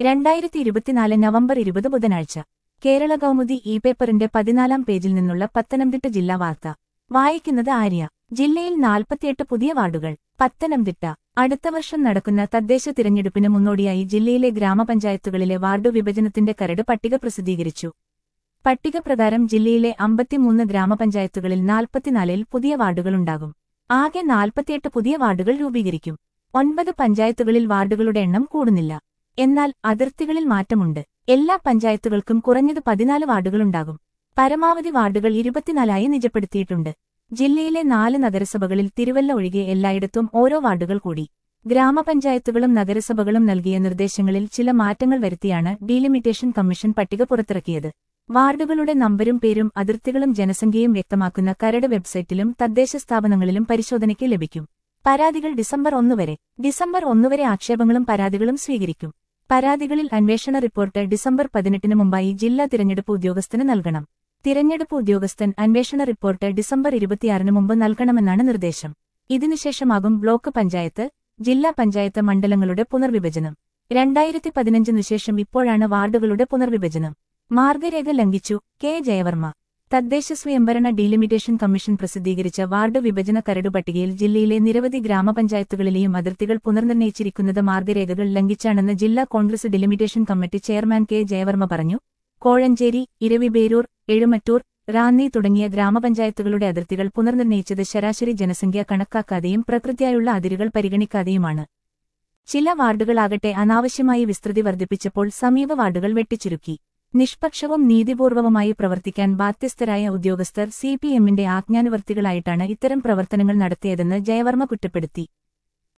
രണ്ടായിരത്തി ഇരുപത്തിനാല് നവംബർ ഇരുപത് ബുധനാഴ്ച കേരള കൗമുദി ഇ പേപ്പറിന്റെ പതിനാലാം പേജിൽ നിന്നുള്ള പത്തനംതിട്ട ജില്ലാ വാർത്ത വായിക്കുന്നത് ആര്യ ജില്ലയിൽ നാൽപ്പത്തിയെട്ട് പുതിയ വാർഡുകൾ പത്തനംതിട്ട അടുത്ത വർഷം നടക്കുന്ന തദ്ദേശ തിരഞ്ഞെടുപ്പിന് മുന്നോടിയായി ജില്ലയിലെ ഗ്രാമപഞ്ചായത്തുകളിലെ വാർഡു വിഭജനത്തിന്റെ കരട് പട്ടിക പ്രസിദ്ധീകരിച്ചു പട്ടിക പ്രകാരം ജില്ലയിലെ അമ്പത്തിമൂന്ന് ഗ്രാമപഞ്ചായത്തുകളിൽ നാൽപ്പത്തിനാലിൽ പുതിയ വാർഡുകളുണ്ടാകും ആകെ നാൽപ്പത്തിയെട്ട് പുതിയ വാർഡുകൾ രൂപീകരിക്കും ഒൻപത് പഞ്ചായത്തുകളിൽ വാർഡുകളുടെ എണ്ണം കൂടുന്നില്ല എന്നാൽ അതിർത്തികളിൽ മാറ്റമുണ്ട് എല്ലാ പഞ്ചായത്തുകൾക്കും കുറഞ്ഞത് പതിനാല് വാർഡുകളുണ്ടാകും പരമാവധി വാർഡുകൾ ഇരുപത്തിനാലായി നിജപ്പെടുത്തിയിട്ടുണ്ട് ജില്ലയിലെ നാല് നഗരസഭകളിൽ തിരുവല്ല ഒഴികെ എല്ലായിടത്തും ഓരോ വാർഡുകൾ കൂടി ഗ്രാമപഞ്ചായത്തുകളും നഗരസഭകളും നൽകിയ നിർദ്ദേശങ്ങളിൽ ചില മാറ്റങ്ങൾ വരുത്തിയാണ് ഡീലിമിറ്റേഷൻ കമ്മീഷൻ പട്ടിക പുറത്തിറക്കിയത് വാർഡുകളുടെ നമ്പരും പേരും അതിർത്തികളും ജനസംഖ്യയും വ്യക്തമാക്കുന്ന കരട് വെബ്സൈറ്റിലും തദ്ദേശ സ്ഥാപനങ്ങളിലും പരിശോധനയ്ക്ക് ലഭിക്കും പരാതികൾ ഡിസംബർ ഒന്ന് വരെ ഡിസംബർ ഒന്ന് വരെ ആക്ഷേപങ്ങളും പരാതികളും സ്വീകരിക്കും പരാതികളിൽ അന്വേഷണ റിപ്പോർട്ട് ഡിസംബർ പതിനെട്ടിന് മുമ്പായി ജില്ലാ തിരഞ്ഞെടുപ്പ് ഉദ്യോഗസ്ഥന് നൽകണം തിരഞ്ഞെടുപ്പ് ഉദ്യോഗസ്ഥൻ അന്വേഷണ റിപ്പോർട്ട് ഡിസംബർ ഇരുപത്തിയാറിന് മുമ്പ് നൽകണമെന്നാണ് നിർദ്ദേശം ഇതിനുശേഷമാകും ബ്ലോക്ക് പഞ്ചായത്ത് ജില്ലാ പഞ്ചായത്ത് മണ്ഡലങ്ങളുടെ പുനർവിഭജനം രണ്ടായിരത്തി പതിനഞ്ചിനു ശേഷം ഇപ്പോഴാണ് വാർഡുകളുടെ പുനർവിഭജനം മാർഗരേഖ ലംഘിച്ചു കെ ജയവർമ്മ തദ്ദേശ സ്വയംഭരണ ഡീലിമിറ്റേഷൻ കമ്മീഷൻ പ്രസിദ്ധീകരിച്ച വാർഡ് വിഭജന കരട് പട്ടികയിൽ ജില്ലയിലെ നിരവധി ഗ്രാമപഞ്ചായത്തുകളിലെയും അതിർത്തികൾ പുനർനിർണയിച്ചിരിക്കുന്നത് മാർഗരേഖകൾ ലംഘിച്ചാണെന്ന് ജില്ലാ Congress delimitation committee chairman K Jayavarma പറഞ്ഞു കോഴഞ്ചേരി ഇരവിബേരൂർ എഴുമറ്റൂർ റാന്നി തുടങ്ങിയ ഗ്രാമപഞ്ചായത്തുകളുടെ അതിർത്തികൾ പുനർനിർണയിച്ചത് ശരാശരി ജനസംഖ്യ കണക്കാക്കാതെയും പ്രകൃതിയായുള്ള അതിരുകൾ പരിഗണിക്കാതെയുമാണ് ചില വാർഡുകളാകട്ടെ അനാവശ്യമായി വിസ്തൃതി വർദ്ധിപ്പിച്ചപ്പോൾ സമീപ വാർഡുകൾ വെട്ടിച്ചുരുക്കി നിഷ്പക്ഷവും നീതിപൂർവവുമായി പ്രവർത്തിക്കാൻ ബാധ്യസ്ഥരായ ഉദ്യോഗസ്ഥർ സിപിഎമ്മിന്റെ ആജ്ഞാനുവർത്തികളായിട്ടാണ് ഇത്തരം പ്രവർത്തനങ്ങൾ നടത്തിയതെന്ന് ജയവർമ്മ കുറ്റപ്പെടുത്തി